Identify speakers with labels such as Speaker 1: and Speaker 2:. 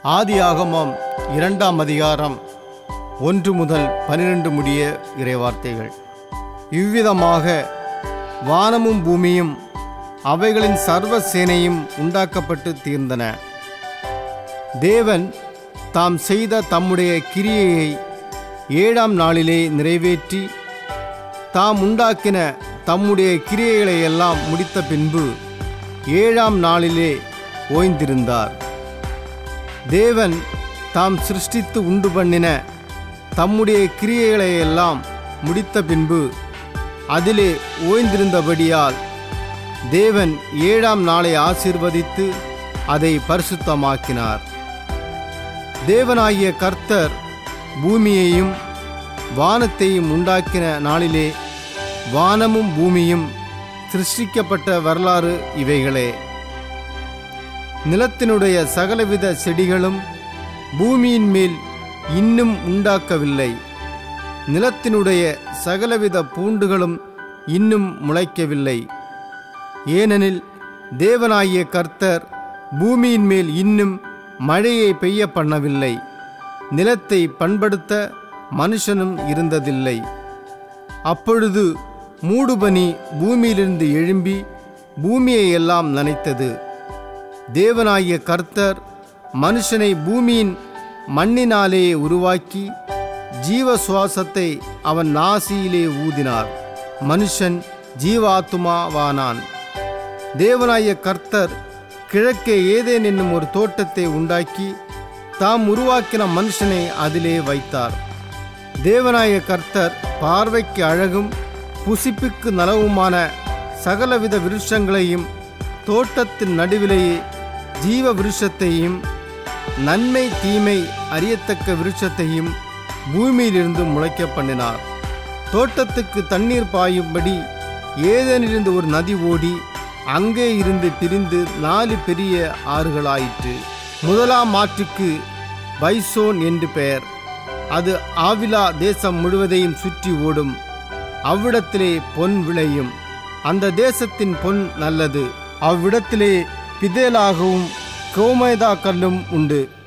Speaker 1: ஆதியாகமம் இரண்டாம் அதிகாரம் ஒன்று முதல் பனிரெண்டு முடிய இறைவார்த்தைகள் இவ்விதமாக வானமும் பூமியும் அவைகளின் சர்வ சேனையும் உண்டாக்கப்பட்டு தீர்ந்தன தேவன் தாம் செய்த தம்முடைய கிரியையை ஏழாம் நாளிலே நிறைவேற்றி தாம் உண்டாக்கின தம்முடைய கிரியைகளை எல்லாம் முடித்த பின்பு ஏழாம் நாளிலே ஓய்ந்திருந்தார் தேவன் தாம் சிருஷ்டித்து உண்டு பண்ணின தம்முடைய கிரியைகளை எல்லாம் முடித்த பின்பு அதிலே ஓய்ந்திருந்தபடியால் தேவன் ஏழாம் நாளை ஆசீர்வதித்து அதை பரிசுத்தமாக்கினார் தேவனாகிய கர்த்தர் பூமியையும் வானத்தையும் உண்டாக்கின நாளிலே வானமும் பூமியும் சிருஷ்டிக்கப்பட்ட வரலாறு இவைகளே நிலத்தினுடைய சகலவித செடிகளும் பூமியின் மேல் இன்னும் உண்டாக்கவில்லை நிலத்தினுடைய சகலவித பூண்டுகளும் இன்னும் முளைக்கவில்லை ஏனெனில் தேவனாகிய கர்த்தர் பூமியின் மேல் இன்னும் மழையை பெய்ய பண்ணவில்லை நிலத்தை பண்படுத்த மனுஷனும் இருந்ததில்லை அப்பொழுது மூடுபனி பூமியிலிருந்து எழும்பி பூமியை எல்லாம் நனைத்தது தேவனாகிய கர்த்தர் மனுஷனை பூமியின் மண்ணினாலே உருவாக்கி ஜீவ சுவாசத்தை அவன் நாசியிலே ஊதினார் மனுஷன் ஜீவாத்துமாவானான் தேவனாகிய கர்த்தர் கிழக்கே ஏதேன் என்னும் ஒரு தோட்டத்தை உண்டாக்கி தாம் உருவாக்கின மனுஷனை அதிலே வைத்தார் தேவனாய கர்த்தர் பார்வைக்கு அழகும் புசிப்புக்கு நலவுமான சகலவித விருட்சங்களையும் தோட்டத்தின் நடுவிலேயே ஜீவ விருட்சத்தையும் நன்மை தீமை அறியத்தக்க விருட்சத்தையும் பூமியிலிருந்து முளைக்க பண்ணினார் தோட்டத்துக்கு தண்ணீர் பாயும்படி ஏதேனிலிருந்து ஒரு நதி ஓடி அங்கே இருந்து பிரிந்து நாலு பெரிய ஆறுகளாயிற்று முதலாம் ஆற்றுக்கு பைசோன் என்று பெயர் அது ஆவிலா தேசம் முழுவதையும் சுற்றி ஓடும் அவ்விடத்திலே பொன் விளையும் அந்த தேசத்தின் பொன் நல்லது அவ்விடத்திலே பிதேலாகவும் கோமேதா கல்லும் உண்டு